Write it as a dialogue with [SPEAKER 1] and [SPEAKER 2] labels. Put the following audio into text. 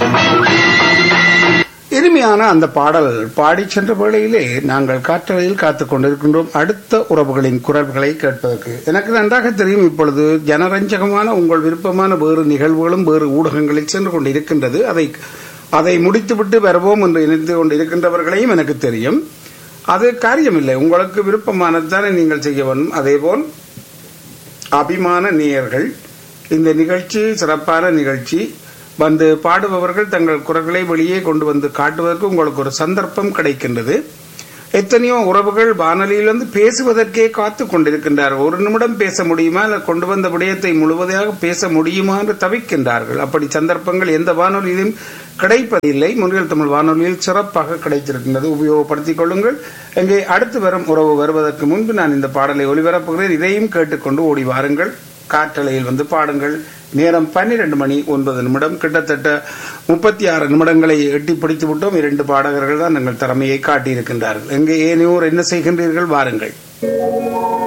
[SPEAKER 1] இனிமையான அந்த பாடல் பாடிச் சென்ற வேளையிலே நாங்கள் காற்றலையில் காத்துக் கொண்டிருக்கின்றோம் அடுத்த உறவுகளின் குரல்களை கேட்பதற்கு எனக்கு நன்றாக தெரியும் இப்பொழுது ஜனரஞ்சகமான உங்கள் விருப்பமான வேறு நிகழ்வுகளும் வேறு ஊடகங்களில் சென்று கொண்டிருக்கின்றது அதை அதை முடித்துவிட்டு வருவோம் என்று நினைத்து கொண்டிருக்கின்றவர்களையும் எனக்கு தெரியும் அது காரியமில்லை உங்களுக்கு விருப்பமானதுதானே நீங்கள் செய்ய வேண்டும் அதேபோல் அபிமான நேயர்கள் இந்த நிகழ்ச்சி சிறப்பான நிகழ்ச்சி வந்து பாடுபவர்கள் தங்கள் குரல்களை வெளியே கொண்டு வந்து காட்டுவதற்கு உங்களுக்கு ஒரு சந்தர்ப்பம் கிடைக்கின்றது எத்தனையோ உறவுகள் வானொலியிலிருந்து பேசுவதற்கே காத்து கொண்டிருக்கின்றார்கள் ஒரு நிமிடம் பேச முடியுமா இல்லை கொண்டு வந்த விடயத்தை முழுவதையாக பேச முடியுமா என்று தவிக்கின்றார்கள் அப்படி சந்தர்ப்பங்கள் எந்த வானொலியிலும் கிடைப்பதில்லை முன்னில் தமிழ் வானொலியில் சிறப்பாக கிடைத்திருக்கின்றது உபயோகப்படுத்திக் கொள்ளுங்கள் இங்கே அடுத்து வரும் உறவு வருவதற்கு முன்பு நான் இந்த பாடலை ஒளிபரப்புகிறேன் இதையும் கேட்டுக்கொண்டு ஓடி வாருங்கள் காற்றலையில் வந்து பாடுங்கள் நேரம் பன்னிரண்டு மணி ஒன்பது நிமிடம் கிட்டத்தட்ட முப்பத்தி ஆறு நிமிடங்களை எட்டி பிடித்து விட்டோம் இரண்டு பாடகர்கள் தான் எங்கள் திறமையை காட்டியிருக்கின்றார்கள் எங்கே ஏனையோர் என்ன செய்கின்றீர்கள் வாருங்கள்